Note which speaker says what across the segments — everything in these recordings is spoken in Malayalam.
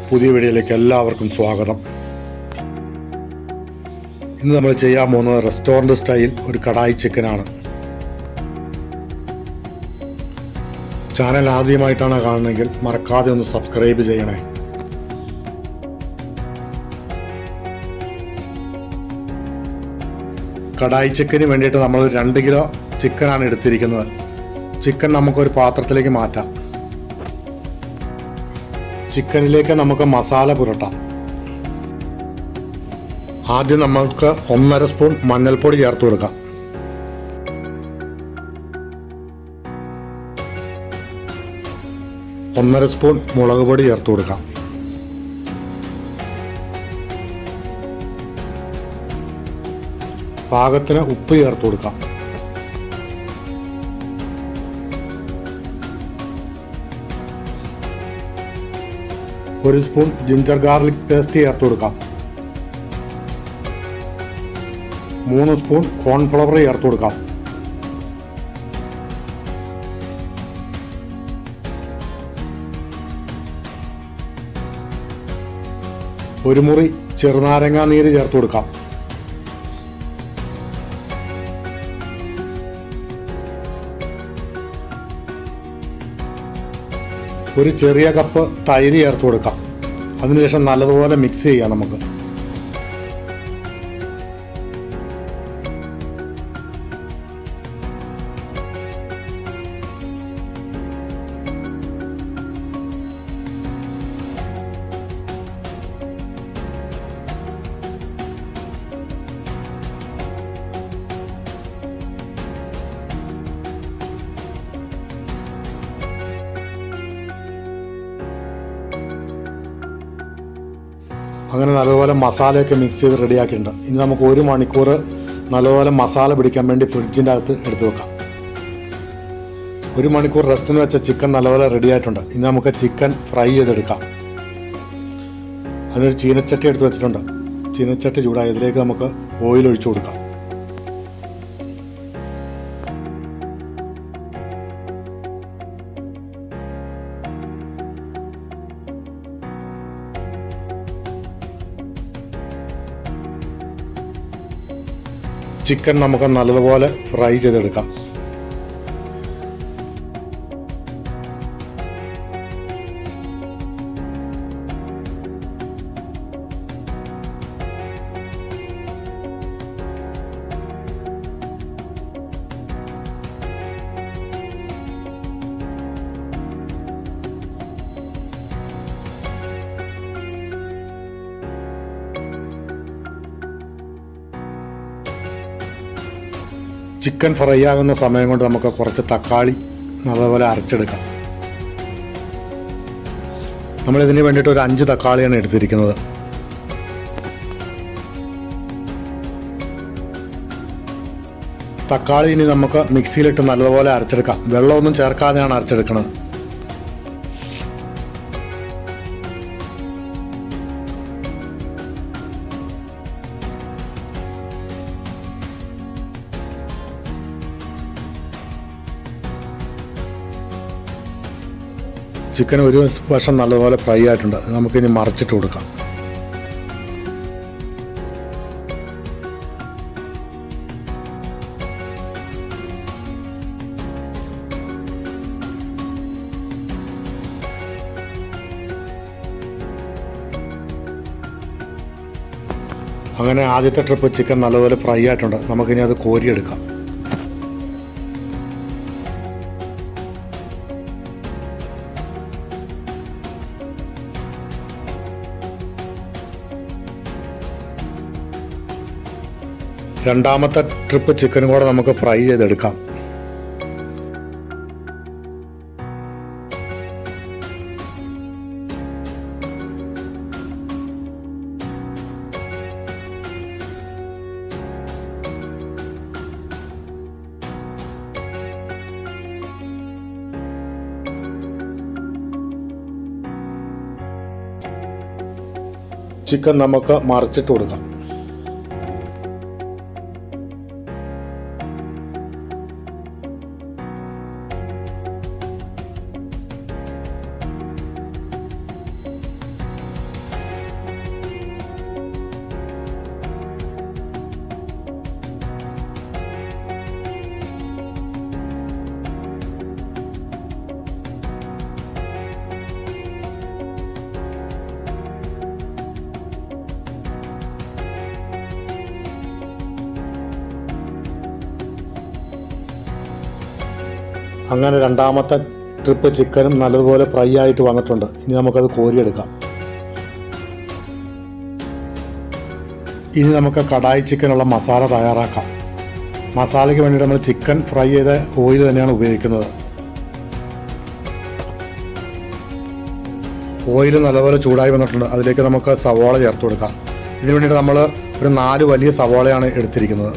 Speaker 1: പുതിയ വീഡിയോയിലേക്ക് എല്ലാവർക്കും സ്വാഗതം ഇന്ന് നമ്മൾ ചെയ്യാൻ പോകുന്നത് റെസ്റ്റോറൻറ്റ് സ്റ്റൈൽ ഒരു കടായി ചിക്കനാണ് ചാനൽ ആദ്യമായിട്ടാണ് കാണുന്നതെങ്കിൽ മറക്കാതെ ഒന്ന് സബ്സ്ക്രൈബ് ചെയ്യണേ കടായി ചിക്കന് വേണ്ടിയിട്ട് നമ്മൾ രണ്ട് കിലോ ചിക്കനാണ് എടുത്തിരിക്കുന്നത് ചിക്കൻ നമുക്കൊരു പാത്രത്തിലേക്ക് മാറ്റാം ചിക്കനിലേക്ക് നമുക്ക് മസാല പുരട്ടാം ആദ്യം നമുക്ക് ഒന്നര സ്പൂൺ മഞ്ഞൾപ്പൊടി ചേർത്ത് കൊടുക്കാം ഒന്നര സ്പൂൺ മുളക് പൊടി ചേർത്ത് കൊടുക്കാം പാകത്തിന് ഉപ്പ് ചേർത്ത് കൊടുക്കാം ഒരു സ്പൂൺ ജിഞ്ചർ ഗാർലിക് പേസ്റ്റ് ചേർത്ത് കൊടുക്കാം മൂന്ന് സ്പൂൺ കോൺഫ്ലവർ ചേർത്ത് കൊടുക്കാം ഒരു മുറി ചെറുനാരങ്ങ നീര് ചേർത്ത് കൊടുക്കാം ഒരു ചെറിയ കപ്പ് തൈര് ചേർത്ത് കൊടുക്കാം അതിനുശേഷം നല്ലതുപോലെ മിക്സ് ചെയ്യാം നമുക്ക് അങ്ങനെ നല്ലപോലെ മസാലയൊക്കെ മിക്സ് ചെയ്ത് റെഡിയാക്കിയിട്ടുണ്ട് ഇനി നമുക്ക് ഒരു മണിക്കൂർ നല്ലപോലെ മസാല പിടിക്കാൻ വേണ്ടി ഫ്രിഡ്ജിൻ്റെ അകത്ത് എടുത്തു വെക്കാം ഒരു മണിക്കൂർ റെസ്റ്റിന് വെച്ച ചിക്കൻ നല്ലപോലെ റെഡി ആയിട്ടുണ്ട് ഇനി നമുക്ക് ചിക്കൻ ഫ്രൈ ചെയ്തെടുക്കാം അതിനൊരു ചീനച്ചട്ടി എടുത്ത് വെച്ചിട്ടുണ്ട് ചീനച്ചട്ടി ചൂടായി ഇതിലേക്ക് നമുക്ക് ഓയിൽ ഒഴിച്ചു കൊടുക്കാം ചിക്കൻ നമുക്ക് നല്ലതുപോലെ ഫ്രൈ ചെയ്തെടുക്കാം ചിക്കൻ ഫ്രൈ ആകുന്ന സമയം കൊണ്ട് നമുക്ക് കുറച്ച് തക്കാളി നല്ലപോലെ അരച്ചെടുക്കാം നമ്മൾ ഇതിന് വേണ്ടിയിട്ട് ഒരു അഞ്ച് തക്കാളിയാണ് എടുത്തിരിക്കുന്നത് തക്കാളി ഇനി നമുക്ക് മിക്സിയിലിട്ട് നല്ലതുപോലെ അരച്ചെടുക്കാം വെള്ളമൊന്നും ചേർക്കാതെയാണ് അരച്ചെടുക്കുന്നത് ചിക്കൻ ഒരു വശം നല്ലതുപോലെ ഫ്രൈ ആയിട്ടുണ്ട് അത് നമുക്കിനി മറിച്ചിട്ട് കൊടുക്കാം അങ്ങനെ ആദ്യത്തെ ട്രിപ്പ് ചിക്കൻ നല്ലപോലെ ഫ്രൈ ആയിട്ടുണ്ട് നമുക്കിനി അത് കോരിയെടുക്കാം രണ്ടാമത്തെ ട്രിപ്പ് ചിക്കനും കൂടെ നമുക്ക് ഫ്രൈ ചെയ്തെടുക്കാം ചിക്കൻ നമുക്ക് മറിച്ചിട്ട് കൊടുക്കാം അങ്ങനെ രണ്ടാമത്തെ ട്രിപ്പ് ചിക്കനും നല്ലതുപോലെ ഫ്രൈ ആയിട്ട് വന്നിട്ടുണ്ട് ഇനി നമുക്കത് കോരിയെടുക്കാം ഇനി നമുക്ക് കടായി ചിക്കനുള്ള മസാല തയ്യാറാക്കാം മസാലയ്ക്ക് വേണ്ടിയിട്ട് നമ്മൾ ചിക്കൻ ഫ്രൈ ചെയ്ത ഓയിൽ തന്നെയാണ് ഉപയോഗിക്കുന്നത് ഓയിൽ നല്ലപോലെ ചൂടായി വന്നിട്ടുണ്ട് അതിലേക്ക് നമുക്ക് സവാള ചേർത്ത് കൊടുക്കാം ഇതിനു വേണ്ടിയിട്ട് നമ്മൾ ഒരു നാല് വലിയ സവാളയാണ് എടുത്തിരിക്കുന്നത്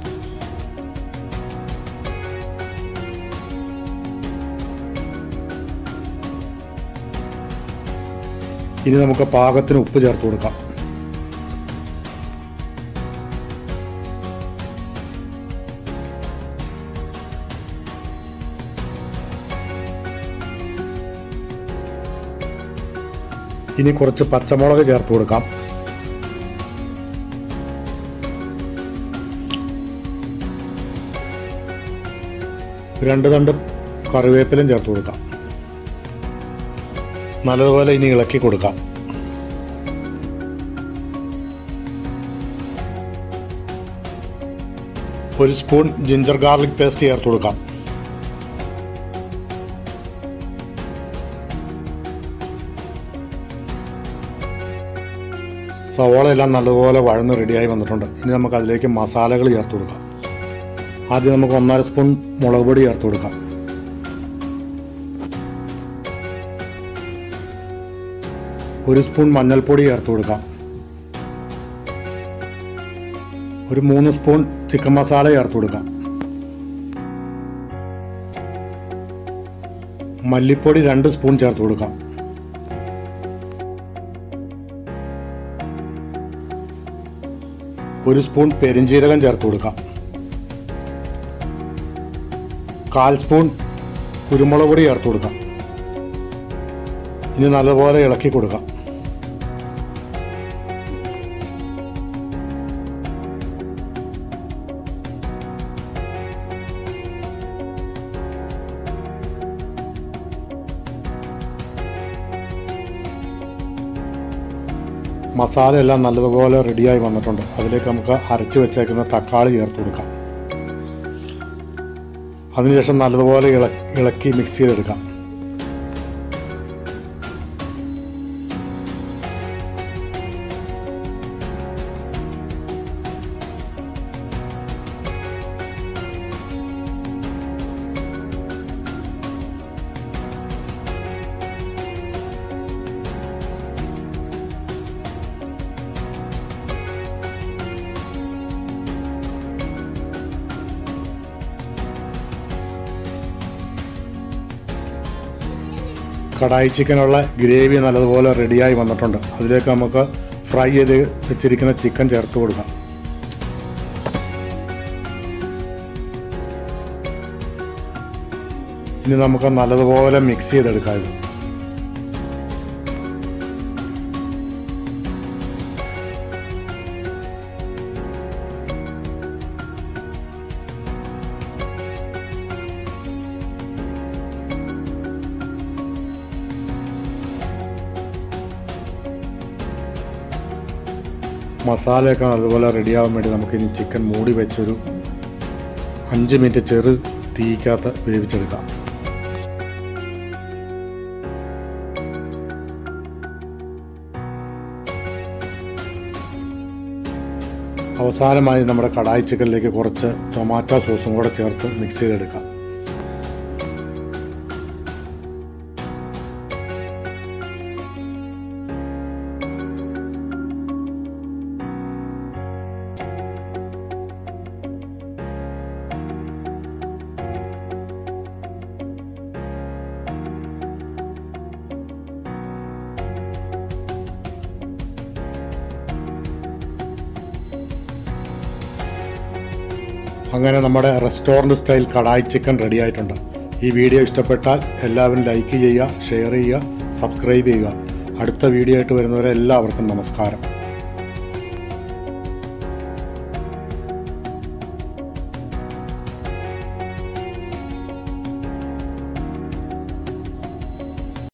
Speaker 1: ഇനി നമുക്ക് പാകത്തിന് ഉപ്പ് ചേർത്ത് കൊടുക്കാം ഇനി കുറച്ച് പച്ചമുളക് ചേർത്ത് കൊടുക്കാം രണ്ട് തണ്ട് കറിവേപ്പിലും ചേർത്ത് കൊടുക്കാം നല്ലതുപോലെ ഇനി ഇളക്കി കൊടുക്കാം ഒരു സ്പൂൺ ജിഞ്ചർ ഗാർലിക് പേസ്റ്റ് ചേർത്ത് കൊടുക്കാം സവോള എല്ലാം നല്ലതുപോലെ വഴന്ന് റെഡിയായി വന്നിട്ടുണ്ട് ഇനി നമുക്ക് അതിലേക്ക് മസാലകൾ ചേർത്ത് കൊടുക്കാം ആദ്യം നമുക്ക് ഒന്നര സ്പൂൺ മുളക് പൊടി ചേർത്ത് കൊടുക്കാം ഒരു സ്പൂൺ മഞ്ഞൾപ്പൊടി ചേർത്ത് കൊടുക്കാം ഒരു മൂന്ന് സ്പൂൺ ചിക്കൻ മസാല ചേർത്ത് കൊടുക്കാം മല്ലിപ്പൊടി രണ്ട് സ്പൂൺ ചേർത്ത് കൊടുക്കാം ഒരു സ്പൂൺ പെരിഞ്ജീരകം ചേർത്ത് കൊടുക്കാം കാൽ സ്പൂൺ കുരുമുളക് പൊടി ചേർത്ത് കൊടുക്കാം ഇനി നല്ലപോലെ ഇളക്കി കൊടുക്കാം മസാല എല്ലാം നല്ലതുപോലെ റെഡിയായി വന്നിട്ടുണ്ട് അതിലേക്ക് നമുക്ക് അരച്ച് വെച്ചേക്കുന്ന തക്കാളി ചേർത്ത് കൊടുക്കാം അതിനുശേഷം നല്ലതുപോലെ ഇള ഇളക്കി മിക്സ് ചെയ്തെടുക്കാം കടായി ചിക്കനുള്ള ഗ്രേവി നല്ലതുപോലെ റെഡിയായി വന്നിട്ടുണ്ട് അതിലേക്ക് നമുക്ക് ഫ്രൈ ചെയ്ത് വെച്ചിരിക്കുന്ന ചിക്കൻ ചേർത്ത് കൊടുക്കാം ഇനി നമുക്ക് നല്ലതുപോലെ മിക്സ് ചെയ്തെടുക്കാം ഇത് മസാലയൊക്കെ അതുപോലെ റെഡിയാവാൻ വേണ്ടി നമുക്കിനി ചിക്കൻ മൂടി വെച്ചൊരു അഞ്ച് മിനിറ്റ് ചെറു തീക്കകത്ത് വേവിച്ചെടുക്കാം അവസാനമായി നമ്മുടെ കടായി ചിക്കനിലേക്ക് കുറച്ച് ടൊമാറ്റോ സോസും കൂടെ ചേർത്ത് മിക്സ് ചെയ്തെടുക്കാം അങ്ങനെ നമ്മുടെ restaurant style kadai chicken ready ആയിട്ടുണ്ട് ഈ വീഡിയോ ഇഷ്ടപ്പെട്ടാൽ എല്ലാവരും ലൈക്ക് ചെയ്യുക ഷെയർ ചെയ്യുക സബ്സ്ക്രൈബ് ചെയ്യുക അടുത്ത വീഡിയോ ആയിട്ട് വരുന്നവരെ എല്ലാവർക്കും നമസ്കാരം